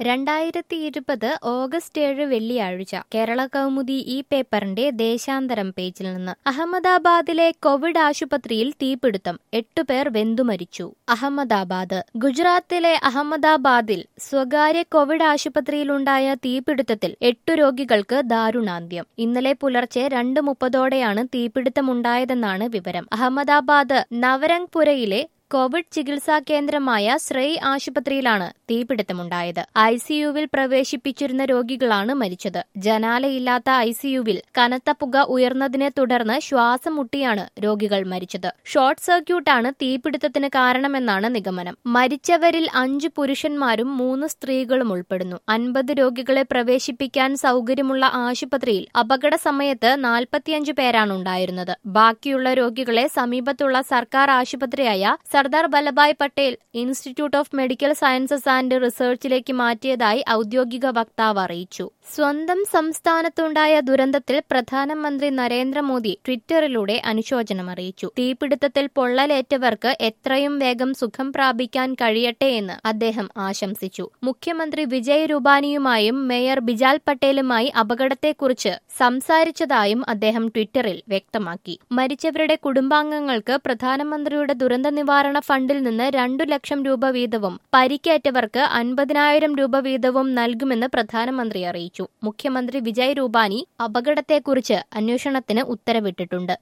രണ്ടായിരത്തി ഇരുപത് ഓഗസ്റ്റ് ഏഴ് വെള്ളിയാഴ്ച കേരള കൗമുദി ഈ പേപ്പറിന്റെ ദേശാന്തരം പേജിൽ നിന്ന് അഹമ്മദാബാദിലെ കോവിഡ് ആശുപത്രിയിൽ തീപിടുത്തം എട്ടുപേർ വെന്തുമരിച്ചു അഹമ്മദാബാദ് ഗുജറാത്തിലെ അഹമ്മദാബാദിൽ സ്വകാര്യ കോവിഡ് ആശുപത്രിയിലുണ്ടായ തീപിടുത്തത്തിൽ എട്ടു രോഗികൾക്ക് ദാരുണാന്ത്യം ഇന്നലെ പുലർച്ചെ രണ്ട് മുപ്പതോടെയാണ് തീപിടുത്തമുണ്ടായതെന്നാണ് വിവരം അഹമ്മദാബാദ് നവരംഗ്പുരയിലെ കോവിഡ് ചികിത്സാ കേന്ദ്രമായ ശ്രേയ് ആശുപത്രിയിലാണ് തീപിടുത്തമുണ്ടായത് ഐസിയുവിൽ പ്രവേശിപ്പിച്ചിരുന്ന രോഗികളാണ് മരിച്ചത് ജനാലയില്ലാത്ത ഐസിയുവിൽ കനത്ത പുക ഉയർന്നതിനെ തുടർന്ന് ശ്വാസം മുട്ടിയാണ് രോഗികൾ മരിച്ചത് ഷോർട്ട് സർക്യൂട്ടാണ് തീപിടുത്തത്തിന് കാരണമെന്നാണ് നിഗമനം മരിച്ചവരിൽ അഞ്ചു പുരുഷന്മാരും മൂന്ന് സ്ത്രീകളും ഉൾപ്പെടുന്നു അൻപത് രോഗികളെ പ്രവേശിപ്പിക്കാൻ സൗകര്യമുള്ള ആശുപത്രിയിൽ അപകട സമയത്ത് നാൽപ്പത്തിയഞ്ച് പേരാണ് ഉണ്ടായിരുന്നത് ബാക്കിയുള്ള രോഗികളെ സമീപത്തുള്ള സർക്കാർ ആശുപത്രിയായ Sardar Vallabhbhai Patel institute of medical sciences and റിസർച്ചിലേക്ക് മാറ്റിയതായി ഔദ്യോഗിക വക്താവ് അറിയിച്ചു സ്വന്തം സംസ്ഥാനത്തുണ്ടായ ദുരന്തത്തിൽ പ്രധാനമന്ത്രി നരേന്ദ്രമോദി ട്വിറ്ററിലൂടെ അനുശോചനം അറിയിച്ചു തീപിടുത്തത്തിൽ പൊള്ളലേറ്റവർക്ക് എത്രയും വേഗം സുഖം പ്രാപിക്കാൻ കഴിയട്ടെ എന്ന് അദ്ദേഹം ആശംസിച്ചു മുഖ്യമന്ത്രി വിജയ് രൂപാനിയുമായും മേയർ ബിജാൽ പട്ടേലുമായി അപകടത്തെക്കുറിച്ച് സംസാരിച്ചതായും അദ്ദേഹം ട്വിറ്ററിൽ വ്യക്തമാക്കി മരിച്ചവരുടെ കുടുംബാംഗങ്ങൾക്ക് പ്രധാനമന്ത്രിയുടെ ദുരന്ത നിവാരണ ഫണ്ടിൽ നിന്ന് രണ്ടു ലക്ഷം രൂപ വീതവും പരിക്കേറ്റവർക്ക് അൻപതിനായിരം രൂപ വീതവും നൽകുമെന്ന് പ്രധാനമന്ത്രി അറിയിച്ചു മുഖ്യമന്ത്രി വിജയ് രൂപാനി അപകടത്തെക്കുറിച്ച് അന്വേഷണത്തിന് ഉത്തരവിട്ടിട്ടുണ്ട്